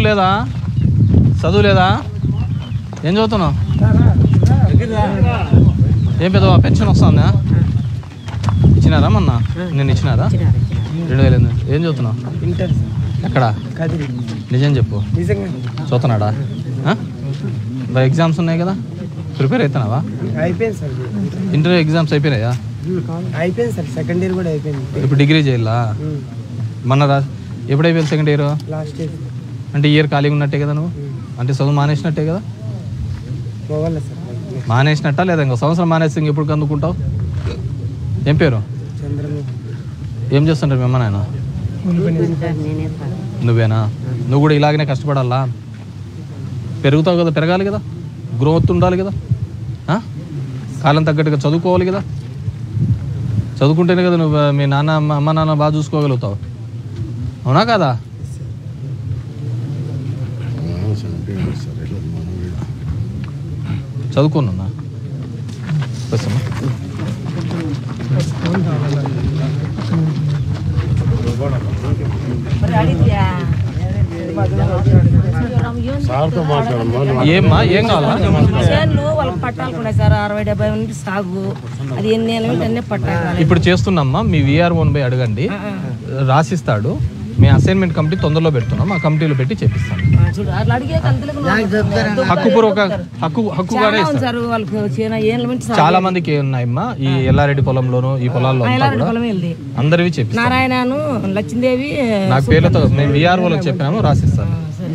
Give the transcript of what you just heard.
చదువు లేదా చదువు లేదా ఏం చదువుతున్నావు ఏం పెద్ద పెన్షన్ వస్తుందా ఇచ్చినారా మొన్న నేను ఇచ్చినారా రెండు వేల ఎనిమిది ఏం చదువుతున్నావు ఇంటర్ ఎక్కడ కదిరి నిజం చెప్పు నిజంగా చదువుతున్నాడా ఎగ్జామ్స్ ఉన్నాయి కదా ప్రిపేర్ అవుతున్నావా అయిపోయింది సార్ ఇంటర్వ్యూ ఎగ్జామ్స్ అయిపోయినాయా అయిపోయింది సార్ సెకండ్ ఇయర్ కూడా అయిపోయింది ఇప్పుడు డిగ్రీ చేయాలా మొన్న రా ఎప్పుడు అయిపోయింది సెకండ్ ఇయర్ లాస్ట్ ఇయర్ అంటే ఇయర్ ఖాళీగా ఉన్నట్టే కదా నువ్వు అంటే చదువు మానేసినట్టే కదా పోవాలి సార్ మానేసినట్టా లేదా ఇంకా సంవత్సరం మానేసి ఇంక ఎప్పుడు అందుకుంటావు ఏం పేరు చంద్రమోహన్ ఏం చేస్తుంటారు మీ అమ్మ నాయన నువ్వేనా నువ్వు కూడా ఇలాగనే కష్టపడాలా పెరుగుతావు కదా పెరగాలి కదా గ్రోత్ ఉండాలి కదా ఆ? కాలం తగ్గట్టుగా చదువుకోవాలి కదా చదువుకుంటేనే కదా నువ్వు మీ నాన్న అమ్మ అమ్మ నాన్న బాగా చూసుకోగలుగుతావు అవునా కదా చదువుకోనున్నా బస్సమ్మా ఏమ్మా ఏం కావాలా చేనులు వాళ్ళకి పట్టాలు కూడా సార్ అరవై డెబ్బై నుండి సాగు అది ఎన్ని ఏళ్ళు ఉంటే అన్నీ పట్టాలి ఇప్పుడు చేస్తున్నామ్మా మీ విఆర్ వన్ బై అడగండి రాసిస్తాడు మీ అసైన్మెంట్ కమిటీ తొందరలో పెడుతున్నాం ఆ కమిటీలో పెట్టి చేపిస్తాను చూడు అట్లా అడిగే కంతులకు హక్కుపూర్వక హక్కు హక్కుగానే అవును ఇస్తాను సార్ వాళ్ళకి చేన ఏళ్ళ నుంచి సాగు చాలా మందికి ఉన్నాయమ్మా ఈ ఎల్లారెడ్డి పొలంలోను ఈ పొలాల్లో అంతా ఎల్లారెడ్డి కూడా పొలం వెళ్ళి అందరివి చేపిస్తాను నారాయణను లక్ష్మీదేవి నాకు పేర్లతో మేము విఆర్ వాళ్ళకి చెప్పినాము రాసిస్తాను